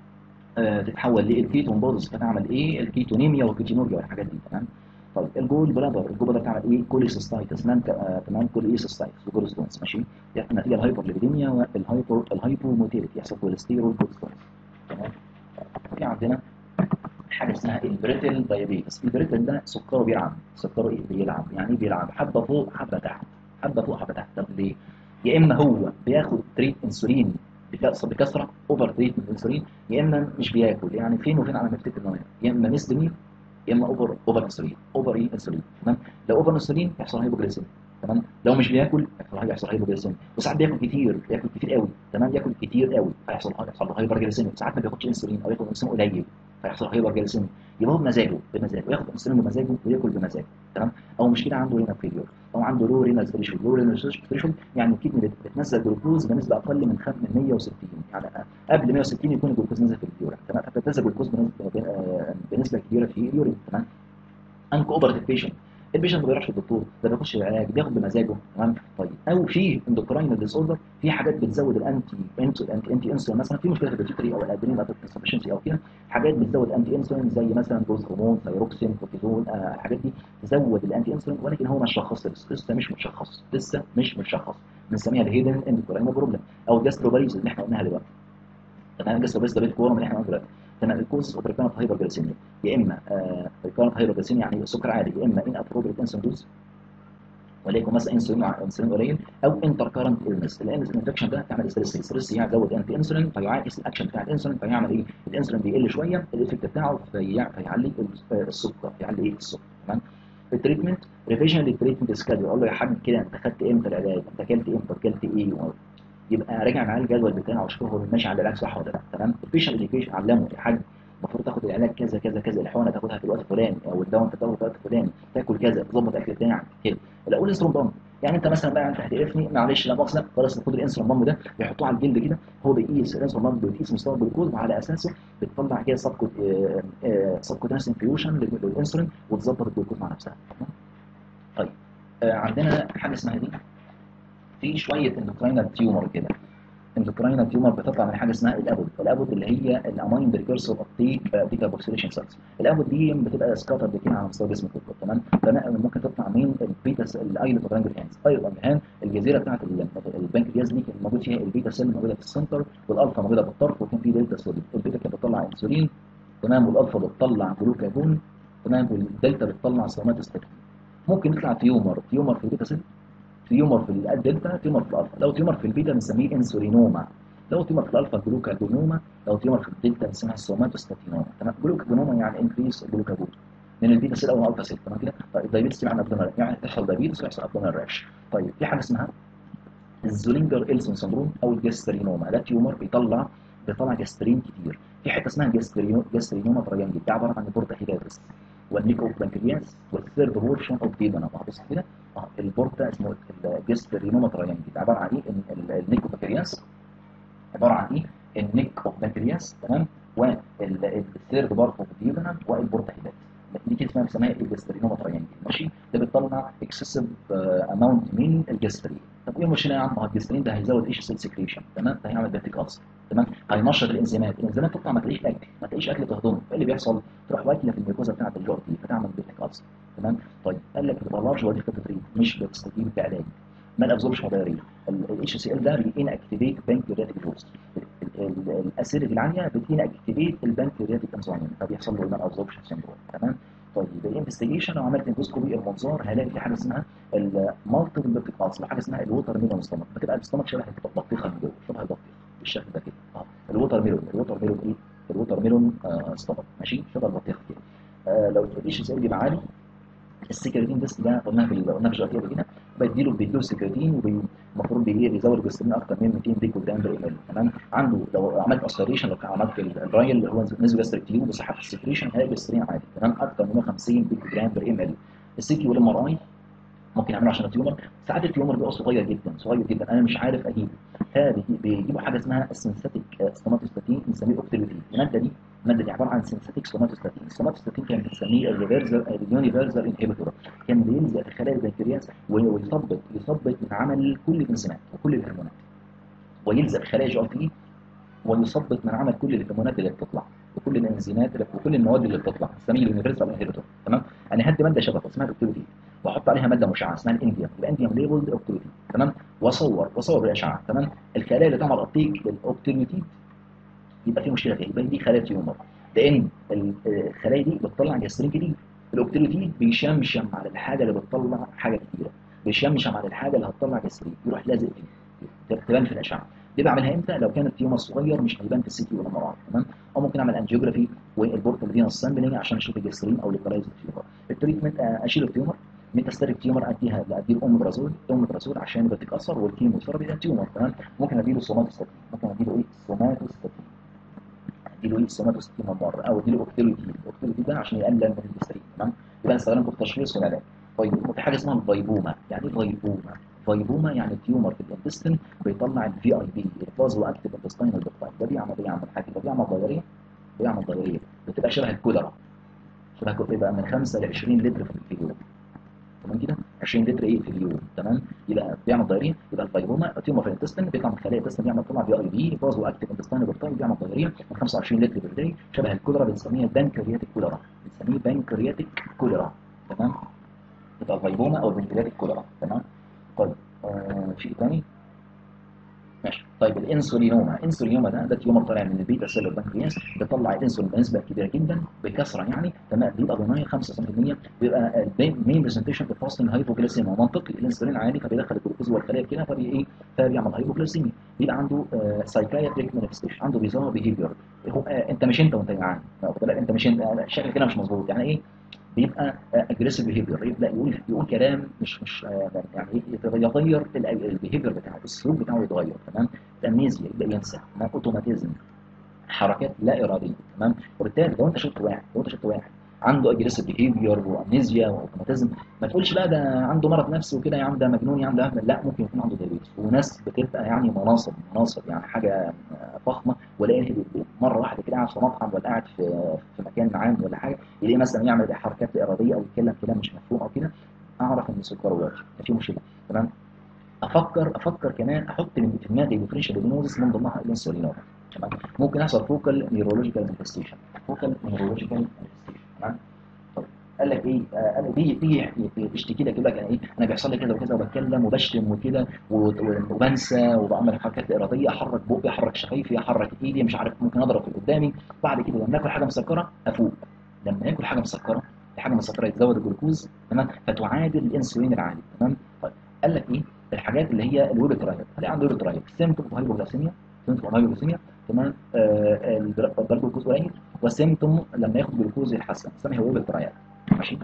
آه، تتحول للكيتون بودز فتعمل ايه الكيتونيميا والكيتونوريا والحاجات دي تمام طيب الجول بلادر الجول بلادر بتعمل ايه كوليسيستايتس تمام آه، تمام كوليسيستايتس وجول ستونز ماشي يعني نتيجه الهايبر ليبيديميا والهايبر الهايبوموتيليتي يحصل كوليسترول جول ستونز تمام في عندنا حاجه اسمها البريتل دايابيتس البريتل ده سكره بيلعب سكره ايه بيلعب يعني ايه بيلعب حبه فوق حبه تحت حبه فوق حبه تحت طب ليه يا اما هو بياخد تريت انسولين بكث- بكثره اوفر تريت من الانسولين يا اما مش بياكل يعني فين وفين على ما يفتكر انه يا اما نسد ميل يا اما اوفر اوفر انسولين اوفر ايه انسولين تمام لو اوفر انسولين يحصل هايبوجليسيميا تمام لو مش بياكل يحصل يحصل هايبوجليسيميا وساعات بياكل كتير بياكل كتير قوي تمام ياكل كتير قوي فيحصل يحصل له هايبرجليسيميا ساعات ما بياخدش انسولين او ياخد انسولين قليل فيحصل هايبرجليسيميا يبقى هو بمزاجه بمزاجه ياخد انسولين بمزاجه وياكل بمزاجه تمام او مشكله عنده هنا فيليور او عنده لو رينال ثريشولد لو رينال ثريشولد يعني الكدني بت- بتنزل جلوكوز بنسبه اقل من خم- من 160 يعني قبل 160 يكون الجلوكوز نزل في اليورين تمام فبتنزل جلوكوز بنسبه آه، بنسبه كبيره في اليورين تمام انك اوفر بيشنت البيشنت ما بيروحش للدكتور ده بيخش العلاج بياخد بمزاجه تمام طيب او في اندوكراين ديس اوردر في حاجات بتزود الانتي انتي انتي, انتي انسولين مثلا في مشكله في البيتيوتري او الادرينال انسفشنسي او كده حاجات بتزود انتي انسولين زي مثلا جوز هرمون ثايروكسين كورتيزون آه الحاجات دي تزود الانتي انسولين ولكن هو مش شخص لسه لسه مش متشخص لسه مش متشخص بنسميها الهيدن اندوكراين بروبلم او الجاستروباريز اللي احنا قلناها دلوقتي تمام الجاستروباريز ده بيت كورم اللي احنا قلناه دلوقتي تمام الكوز اوف ريكارنت هايبرجليسيميا يا اما ريكارنت هايبرجليسيميا يعني السكر عالي يا اما ان ابروبريت انسولين دوز وليكن مثلا انسولين مع انسولين قليل او انتر كارنت النس الانس انفكشن ده تعمل ستريس ستريس يعني يزود انتي انسولين فيعاكس الاكشن بتاع الانسولين فيعمل ايه الانسولين بيقل شويه الايفكت بتاعه في فيعلي السكر يعلي ايه السكر تمام التريتمنت ريفيجن للتريتمنت سكادول اقول له يا حاج كده انت خدت امتى العلاج انت اكلت امتى اكلت ايه يبقى راجع معاه الجدول بتاعه وشوف هو ماشي على العلاج صح ولا لا تمام البيشنت اديوكيشن علمه يا حاج المفروض تاخد العلاج كذا كذا كذا الحقنه تاخدها في الوقت الفلاني او الدواء انت تاخده في الوقت الفلاني تاكل كذا تظبط الاكل بتاعك كده الاول انسولين بامب يعني انت مثلا بقى انت هتقرفني معلش لا مؤاخذه خلاص خد الانسولين بامب ده بيحطوه على الجلد كده هو بيقيس الانسولين بامب بيقيس مستوى الجلوكوز وعلى اساسه بتطلع كده سبكوت سبكوتانس انفيوشن للانسولين وتظبط الجلوكوز مع نفسها طيب آه عندنا حاجه اسمها دي في شويه اندوكراينال تيومر كده اندوكراينال تيومر بتطلع من حاجه اسمها الابود الابود اللي هي الامين بريكورسور اوف بيتا بوكسيليشن سيلز الابود دي بتبقى سكاتر كده على مستوى جسمك كله تمام فممكن تطلع من البيتا الايلت اوف رانجرهانز ايلت رانجرهان الجزيره بتاعت البنكرياس دي كان موجود فيها البيتا سيل موجوده في السنتر والالفا موجوده في الطرف وكان في دلتا سيل البيتا كانت بتطلع انسولين تمام والالفا بتطلع جلوكاجون تمام والدلتا بتطلع سوماتوستاتين ممكن يطلع تيومر تيومر في البيتا سيل تيومر في الدلتا تيومر في الالفا لو تيومر في البيتا بنسميه انسولينوما لو تيومر في الالفا جلوكاجونوما لو تيومر في الدلتا بنسميها سوماتوستاتينوما تمام جلوكاجونوما يعني انكريس الجلوكاجون من البيتا سيل او الالفا سيل تمام كده طيب الدايبيتس يعني ابدومينال يعني تحصل دايبيتس ويحصل ابدومينال راش طيب في حاجه اسمها الزولينجر إلسون سندروم او الجاسترينوما ده تيومر بيطلع بيطلع جاسترين كتير في حته اسمها جاسترينوما تريانجل ده عباره عن بورتا هيباتس والنيك اوف بنكرياس والثيرد بورشن اوف ديدنا بص كده اه البورتا اسمه الجسترينوما تريانجل عباره عن ايه النيك اوف بنكرياس عباره عن ايه النيك اوف بنكرياس تمام والثيرد بارت اوف ديدنا والبورتا هيباتس دي كده اسمها بنسميها الجسترينوما تريانجل ماشي ده بتطلع اكسسيف اماونت من الجسترين طب ايه المشكله يا عم الجسترين ده هيزود ايش سيل سكريشن تمام فهيعمل باتيك ألسر تمام هينشط الانزيمات الانزيمات تطلع ما تلاقيش اكل ما تلاقيش اكل تهضمه ايه اللي بيحصل تروح واكله في الميكوزا بتاعه الجوع دي فتعمل باتيك ألسر تمام طيب قال لك بتبقى لارج ودي تريد مش بتستجيب بعلاج ما الابزوربش دايريه الاتش سي ال ده بين اكتيفيت بانكرياتيك جوز الاسيديتي العاليه بتين اكتيفيت البانكرياتيك انزيم فبيحصل له ما ابزوربشن سيندروم تمام طيب الانفستيجيشن لو عملت اندوسكوبي المنظار هلاقي في حاجه اسمها المالتيبل بيبتيك ألسر حاجه اسمها الووتر ميلون ستومك بتبقى الستومك شبه البطيخه من جوه شبه البطيخه بالشكل ده كده اه الووتر ميلون الووتر ميلون ايه الووتر ميلون آه ستومك ماشي شبه البطيخه كده آه لو الاتش سي ال بيبقى عالي السكرتين بس ده قلناها في قلناها في الجراتيه قبل كده بديله بيديله السكرتين والمفروض بيزود الجلوسرين اكتر من 200 بيكو جرام بر ام تمام عنده لو عملت اسبريشن لو عملت الرايل اللي هو نزل جاستريك تيوب وسحب السكريشن هيلاقي الجلوسرين عادي تمام اكتر من 150 بيكو جرام بر ام ال السي تي والام ار اي ممكن يعملوا عشان التيومر ساعات التيومر بيبقى صغير جدا صغير جدا انا مش عارف اجيبه فبيجيبوا حاجه اسمها السنساتيك ستوماتوستاتين بنسميه اوكتيلوتين الماده دي الماده دي عباره عن سنساتيك ستوماتوستاتين الستوماتوستاتين كان بتسميه الريفرزر اليونيفرزر انهبيتور كان بيلزق في خلايا البنكرياس ويثبط يثبط من عمل كل الانزيمات وكل الهرمونات ويلزق في خلايا جي اي تي ويثبط من عمل كل الهرمونات اللي بتطلع وكل الانزيمات وكل المواد اللي بتطلع بنسميه اليونيفرسال انهبيتور تمام انا هدي ماده شبكه اسمها الاوكتيلوتين واحط عليها ماده مشعه اسمها الانديوم الانديوم ليبلد اوكتيلوتين تمام واصور واصور بالاشعه تمام الخلايا اللي تعمل ابتيك للاوكتيلوتين يبقى في مشكله فيها يبقى دي خلايا تيومر لان الخلايا دي بتطلع جسرين كتير الاوكتيلوتين بيشمشم على الحاجه اللي بتطلع حاجه كتيره بيشمشم على الحاجه اللي هتطلع جسرين يروح لازق فيه تبان في الاشعه دي بعملها امتى لو كان التيومر صغير مش هيبان في السيتي ولا مرة تمام او ممكن اعمل انجيوجرافي والبورتال فينوس سامبلنج عشان اشوف الجسرين او الليبرايز التيومر التريتمنت اشيل التيومر ميتاستاتيك تيومر اديها اديله اوميبرازول اوميبرازول عشان بتتكسر والكيموثيرابي ده تيومر تمام ممكن اديله سوماتوستاتين ممكن اديله ايه سوماتوستاتين اديله ايه سوماتوستاتين مره او اديله اوكتيلوتين الاوكتيلوتين ده عشان يقلل من الجسرين تمام يبقى استخدمه في التشخيص والعلاج طيب وفي حاجه اسمها الفايبوما يعني ايه فايبوما فايبوما يعني تيومر في الانتستين بيطلع الفي اي بي الفازو اكتيف انتستينال ديكلاين ده بيعمل بيعمل حاجه ده بيعمل ضياريه بيعمل ضياريه بتبقى شبه الكوليرا شبه بيبقى من 5 ل 20 لتر في اليوم تمام كده 20 لتر ايه في اليوم تمام يبقى بيعمل ضياريه يبقى الفايبوما تيومر في الانتستين بيطلع من خلايا الانتستين بيعمل طلع في اي بي فازو اكتيف انتستينال ديكلاين بيعمل ضياريه من 25 لتر في الداي شبه الكوليرا بنسميها بانكرياتيك كوليرا بنسميه بانكرياتيك كوليرا تمام يبقى الفايبوما او البنكرياتيك كوليرا تمام طيب آه شيء ثاني ماشي طيب الانسولينوما الانسولينوما ده ده تيومر طالع من البيتا سيل البنكرياس بيطلع الانسولين بنسبه كبيره جدا بكثره يعني تمام بيبقى بنايه 5% بيبقى المين برزنتيشن في فاستنج هايبوجليسيميا منطقي الانسولين عادي فبيدخل الجلوكوز جوه الخلايا كده فبي ايه فبيعمل هايبوجليسيميا بيبقى عنده آه سايكايتريك مانيفستيشن عنده بيزار بيهيفير هو آه انت مش انت وانت جعان انت مش انت شكلك كده مش مظبوط يعني ايه بيبقى اجريسيف بيهيفير يبدا يقول يقول كلام مش مش يعني يغير البيهيفير بتاعه السلوك بتاعه يتغير تمام الامنيزيا يبدا ينسى اوتوماتيزم حركات لا اراديه تمام وبالتالي لو انت شفت واحد لو انت شفت واحد عنده اجريسيف بيهيفير وامنيزيا واوتوماتيزم ما تقولش بقى ده عنده مرض نفسي وكده يا عم ده مجنون يا عم ده اهبل لا ممكن يكون عنده دايابيتس وناس بتبقى يعني مناصب مناصب يعني حاجه فخمه ولاقيه مره واحده كده قاعد في مطعم ولا قاعد في في مكان عام ولا حاجه يلاقيه مثلا يعمل حركات اراديه او يتكلم كلام مش مفهوم او كده اعرف ان سكره واطي في مشكله تمام افكر افكر كمان احط في دماغي ديفرنشال ديجنوزس من ضمنها الانسولينوما تمام ممكن يحصل فوكال نيورولوجيكال مانيفستيشن فوكال نيورولوجيكال مانيفستيشن تمام قال لك ايه قال لك تيجي تيجي تشتكي لك يقول لك انا ايه انا بيحصل لي كذا وكذا وبتكلم وبشتم وكده وبنسى وبعمل حركات اراديه احرك بقي احرك شفايفي احرك ايدي مش عارف ممكن اضرب في قدامي بعد كده لما اكل حاجه مسكره افوق لما اكل حاجه مسكره حاجه مسكره يتزود الجلوكوز تمام فتعادل الانسولين العالي تمام طيب قال لك ايه الحاجات اللي هي الويب ترايب اللي عنده ويب ترايب سيمتوم هايبوغلاسيميا سيمتوم هايبوغلاسيميا تمام آه الضرب الجلوكوز قليل وسيمتوم لما ياخد جلوكوز يتحسن اسمها ويب ترايب ماشي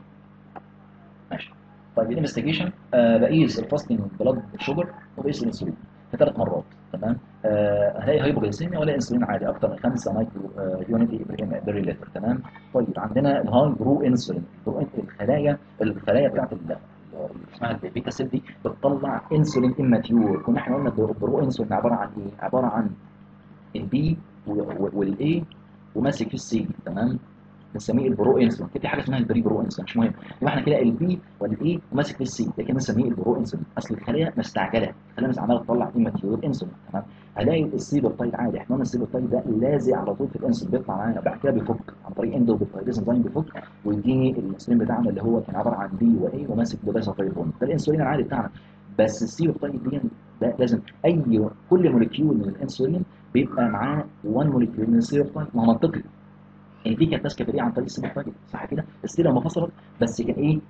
ماشي طيب الانفستيجيشن آه بقيس الفاستنج بلاد شوجر وبقيس الانسولين في ثلاث مرات تمام آه هي هايبوغليسيميا ولا انسولين عادي اكتر من 5 مايكرو آه يونيتي بير لتر تمام طيب عندنا الهاي برو انسولين الخلايا الخلايا بتاعت اسمها البيتا سيل دي بتطلع انسولين اماتيور كنا احنا قلنا البرو انسولين عباره عن ايه؟ عباره عن البي والاي وماسك في السي تمام بنسميه البرو انسولين في حاجه اسمها البري برو انسولين مش مهم يبقى احنا كده البي والاي وماسك في السي ده كده بنسميه البرو انسولين اصل الخلايا مستعجله الخلايا مش عماله تطلع ايماتيور انسولين تمام هلاقي السيبرتايد عادي احنا قلنا السيبرتايد ده لازق على طول في الانسولين بيطلع معانا بعد كده بيفك عن طريق اندو بيبتايديز انزيم بيفك ويديني الانسولين بتاعنا اللي هو كان عباره عن بي واي وماسك بوتاسيوم ده الانسولين العادي بتاعنا بس السيبرتايد دي ده لازم اي كل موليكيول من الانسولين بيبقى معاه 1 موليكيول من السيبرتايد ما هو منطقي يعني دي كانت ماسكه فريق عن طريق السيبرتايد صح كده السيره لما فصلت بس كان ايه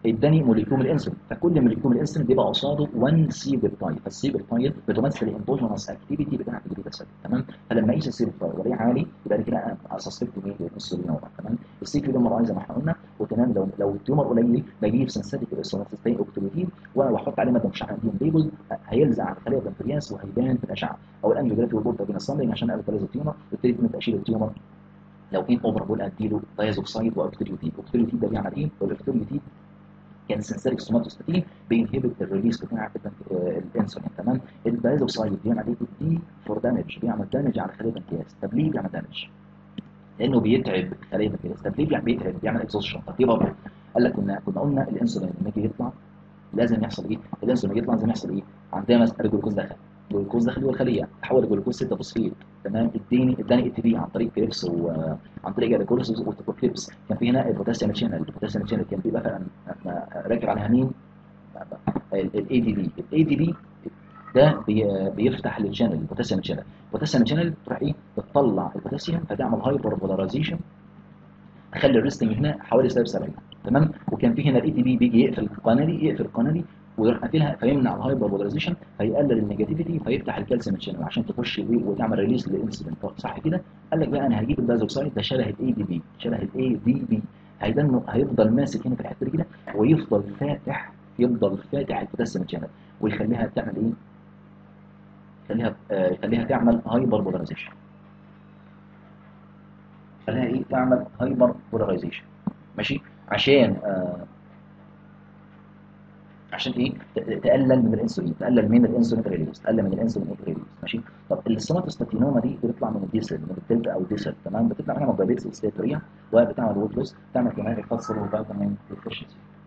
اداني موليكيول الانسولين فكل موليكيول الانسولين بيبقى قصاده 1 سي بيبتايد فالسي بيبتايد بتمثل الاندوجينوس اكتيفيتي بتاعت الجديد السد تمام فلما اقيس السي بيبتايد والاقيه عالي يبقى انا كده اسسبكت مين الانسولين تمام السي كيو ام ار اي زي ما احنا قلنا وكمان لو لو التيومر قليل بجيب سنسيتيك الاسوناتستين اوكتوليتين واحط عليه ماده مشعه دي ليبل هيلزق على خلايا البنكرياس وهيبان في الاشعه او الانجيوجرافي والبورتا بين الصمرين عشان اقلل التيومر وابتدي من تاشير التيومر لو في اوفر بول اديله دايزوكسايد واوكتوليوتين الاوكتوليوتين ده بيعمل ايه؟ الاوكتوليوتين كان سنسيريك سوماتوستاتين بينهبت الريليس بتاع الانسولين تمام الدايزوكسايد بيعمل ايه؟ دي فور دامج بيعمل دامج على خلايا البنكرياس طب ليه بيعمل دامج؟ لانه بيتعب خلايا البنكرياس طب ليه بيتعب بيعمل اكزوشن طب ايه برضه؟ قال لك كنا كنا قلنا الانسولين لما يجي يطلع لازم يحصل ايه؟ الانسولين يطلع لازم يحصل ايه؟ عندنا مثلا الجلوكوز دخل الجلوكوز داخل جوه الخليه تحول الجلوكوز 6 فوسفيت تمام اديني اداني اي تي بي عن طريق كريبس وعن طريق الجلوكوز وكريبس كان في هنا البوتاسيوم شانل البوتاسيوم شانل كان بيبقى راكب عليها مين؟ الاي دي بي الاي دي بي ده بي بيفتح للشانل البوتاسيوم شانل البوتاسيوم شانل تروح ايه؟ بتطلع البوتاسيوم فتعمل هايبر بولاريزيشن تخلي الريستنج هنا حوالي سالب 70 تمام وكان في هنا الاي تي بي بيجي يقفل القناه دي يقفل القناه دي ويروح قافلها فيمنع الهايبر بولاريزيشن فيقلل النيجاتيفيتي فيفتح الكالسيوم شانل عشان تخش وتعمل ريليس للانسولين صح كده؟ قال لك بقى انا هجيب الدازوكسايد ده شبه الاي دي بي شبه الاي دي بي هيدنه هيفضل ماسك هنا في الحته دي كده ويفضل فاتح يفضل فاتح البوتاسيوم شانل ويخليها تعمل ايه؟ يخليها آه يخليها تعمل هايبر بولاريزيشن خليها ايه؟ تعمل هايبر بولاريزيشن ماشي؟ عشان آه عشان ايه تقلل من الانسولين تقلل من الانسولين ريليز تقلل من الانسولين ريليز ماشي طب السوماتوستاتينوما دي بتطلع من الديسل من الدلتا او ديسل تمام بتطلع منها مجابيتس استيتوريا وبتعمل ويت لوس بتعمل كمان الفصل وفيتامين ديفيشنسي